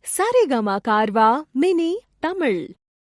Saregama கார்வா mini Tamil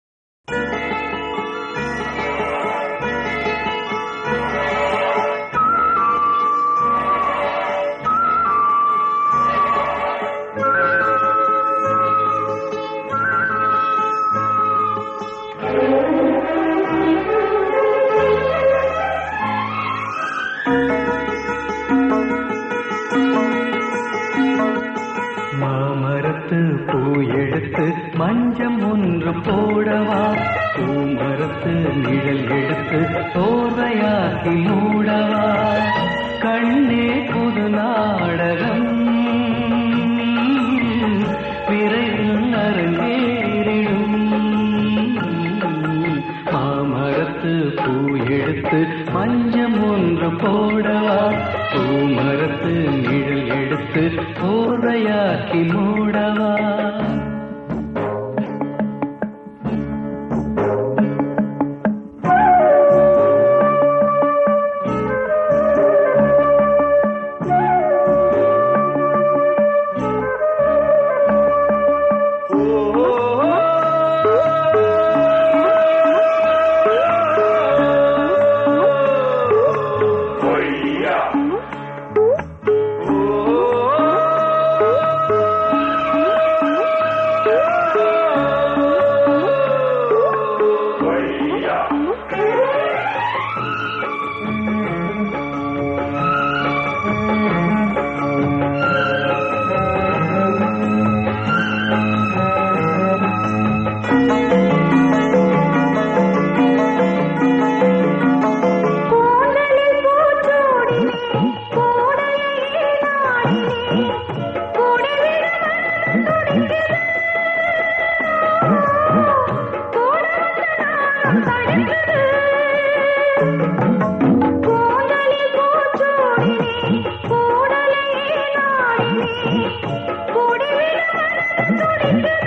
மாமரத்து பூ எடுத்து மஞ்சம் ஒன்று போடவா பூமரத்து நிழல் எடுத்து தோர்வையாக்கி மூடவா கண்ணே புது நாடகம் விரைவில் அரங்கேறிடும் மாமரத்து பூ எடுத்து மஞ்சம் ஒன்று போடவா பூமரத்து நிழல் எடுத்து போதையாக்கி மூடவா கூந்தலில் பூச்சூடினே கோடையே நாடினே கூடிவிட மனம் துடிக்குது கூடவந்த நாணம் தடுக்குது கூந்தலில் பூச்சூடினே கோடையே நாடினே கூடிவிட மனம் துடிக்குது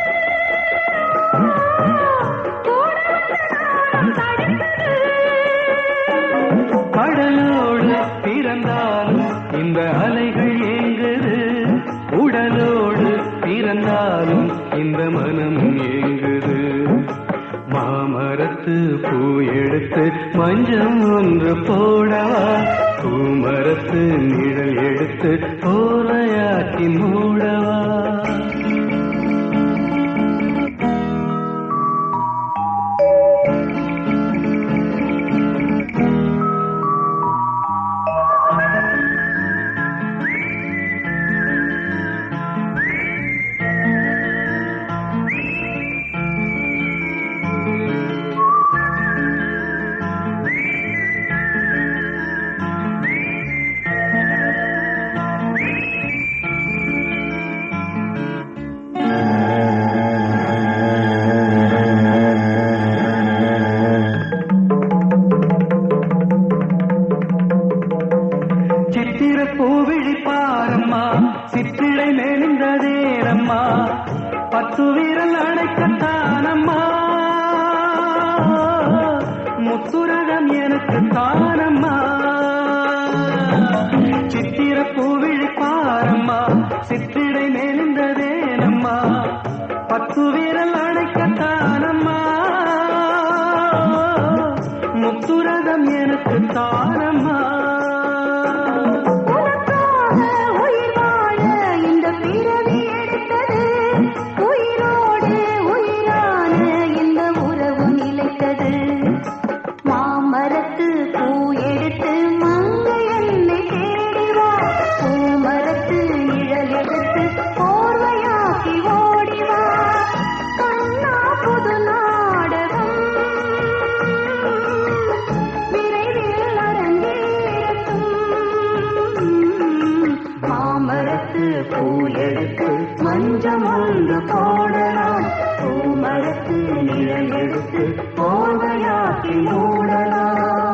கூடவந்த நாணம் தடுக்குது கடலோடு பிறந்தாலும் இந்த அலைகள் ஏங்குது உடலோடு பிறந்தாலும் இந்த மனம் ஏங்குது மாமரத்து பூ எடுத்து மஞ்சம் ஒன்று போடவா பூமரத்து நிழல் எடுத்து போலையாக்கி மூடவா சித்திர பூவிழி பாரம்மா சித்திரை மெலிந்ததேரம்மா பத்து வீரல் அணைக்கத்தானம்மா முத்துரகம் எனக்கு தானம்மா சித்திர பூவிழி பாரம்மா சித்திரை மெலிந்ததேனம்மா பத்து வீரல் அணைக்கத்தானம்மா முத்துரகம் எனக்கு தானம்மா உனக்காக உயிர் வாழ இந்த பிறவி எடுத்தது உயிரோடு உயிரான இந்த உறவு நிலைத்தது மாமரத்து பூ எடுத்து மங்கை என்னை தேடிவா பூமரத்து நிழல் எடுத்து போர்வையாக்கி ஓடிவா கண்ணா புது நாடகம் விரைவில் அரங்கேறட்டும் மாமரத்து பூ எடுத்து மஞ்சம் ஒன்று போடலாம் பூமரத்து நிழல் எடுத்து போதையாக்கி மூடலாம்